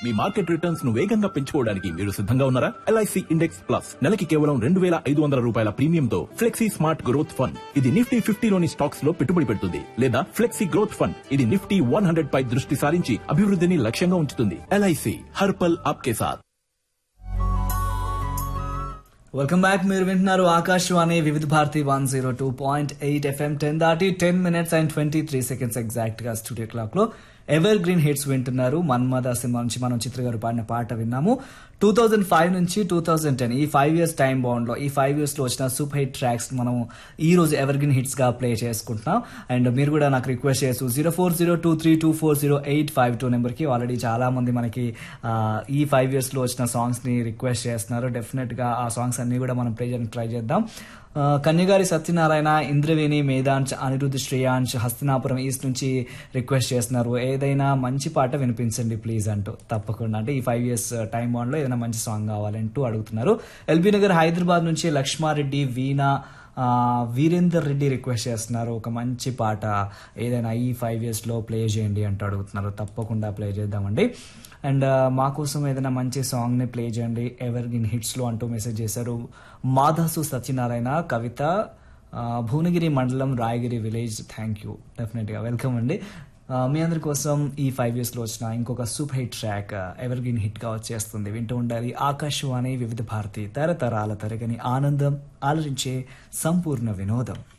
మీ market returns ను వేగంగా పెంచుకోవడానికి మీరు సిద్ధంగా ఉన్నారా ఎల్ఐసి ఇండెక్స్ ప్లస్ నెలకి కేవలం రెండు వేల ఐదు వందల రూపాయల ప్రీమియంతో ఫ్లెక్సీ స్మార్ట్ గ్రోత్ ఫండ్ ఇది నిఫ్టీ ఫిఫ్టీలోని స్టాక్స్ లో పెట్టుబడి పెడుతుంది లేదా ఫ్లెక్సీ గ్రోత్ ఫండ్ ఇది నిఫ్టీ వన్ హండ్రెడ్ పై దృష్టి సారించి అభివృద్ధిని లక్ష్యంగా ఉంచుతుంది ఎల్ఐసి హర్పల్ ఆప్కే సాథ్ వెల్కమ్ బ్యాక్ మీరు వింటున్నారు Akashvani Vividh Bharati one zero two point eight FM ten దాటి ten minutes and twenty three seconds exact గా స్టూడియో క్లాక్ లో ఎవర్ గ్రీన్ హిట్స్ వింటున్నారు మన్మద సినిమా నుంచి మనం చిత్ర గారు పాడిన పాట విన్నాము టూ థౌజండ్ ఫైవ్ నుంచి టూ థౌజండ్ టెన్ ఈ ఫైవ్ ఇయర్స్ టైం బాండ్ లో ఈ ఫైవ్ ఇయర్స్ లో వచ్చిన సూపర్ హిట్ ట్రాక్స్ మనం ఈ రోజు ఎవర్ గ్రీన్ హిట్స్ గా ప్లే చేసుకుంటున్నాం అండ్ మీరు కూడా నాకు రిక్వెస్ట్ చేస్తూ zero four zero two three two four zero eight five two number కి ఆల్రెడీ చాలా మంది మనకి ఆ, ఈ ఫైవ్ ఇయర్స్ లో వచ్చిన సాంగ్స్ ని రిక్వెస్ట్ చేస్తున్నారు డెఫినెట్ గా ఆ సాంగ్స్ అన్ని కూడా మనం ప్లే చేయడానికి ట్రై చేద్దాం ఆ, కన్యగారి సత్యనారాయణ ఇంద్రవేణి మేధాంశ్ అనిరుద్ధ్ శ్రేయాంశ్ హస్తినాపురం ఈస్ట్ నుంచి రిక్వెస్ట్ చేస్తున్నారు ఏదైనా మంచి పాట వినిపించండి ప్లీజ్ అంటూ తప్పకుండా అంటే ఈ ఫైవ్ ఇయర్స్ టైం బాండ్ లో ఏదైనా మంచి సాంగ్ కావాలంటూ అడుగుతున్నారు ఎల్బీ నగర్ హైదరాబాద్ నుంచి లక్ష్మారెడ్డి వీణా ఆ, వీరేందర్ రెడ్డి రిక్వెస్ట్ చేస్తున్నారు ఒక మంచి పాట ఏదైనా ఈ ఫైవ్ ఇయర్స్ లో ప్లే చేయండి అంటూ అడుగుతున్నారు తప్పకుండా ప్లే చేద్దామండి అండ్ మా కోసం ఏదైనా మంచి సాంగ్ ని ప్లే చేయండి ఎవర్ ఇన్ హిట్స్ లో అంటూ మెసేజ్ చేశారు మాధసు సత్యనారాయణ కవిత ఆ, భువనగిరి మండలం Rayagiri village thank you definite గా వెల్కమ్ అండి ఆ, మీ అందరి కోసం ఈ ఫైవ్ ఇయర్స్ లో వచ్చిన ఇంకొక super hit track evergreen hit గా వచ్చేస్తుంది వింటూ ఉండాలి ఆకాశవాణి వివిధ భారతి తరతరాల తరగని ఆనందం ఆలరించే సంపూర్ణ వినోదం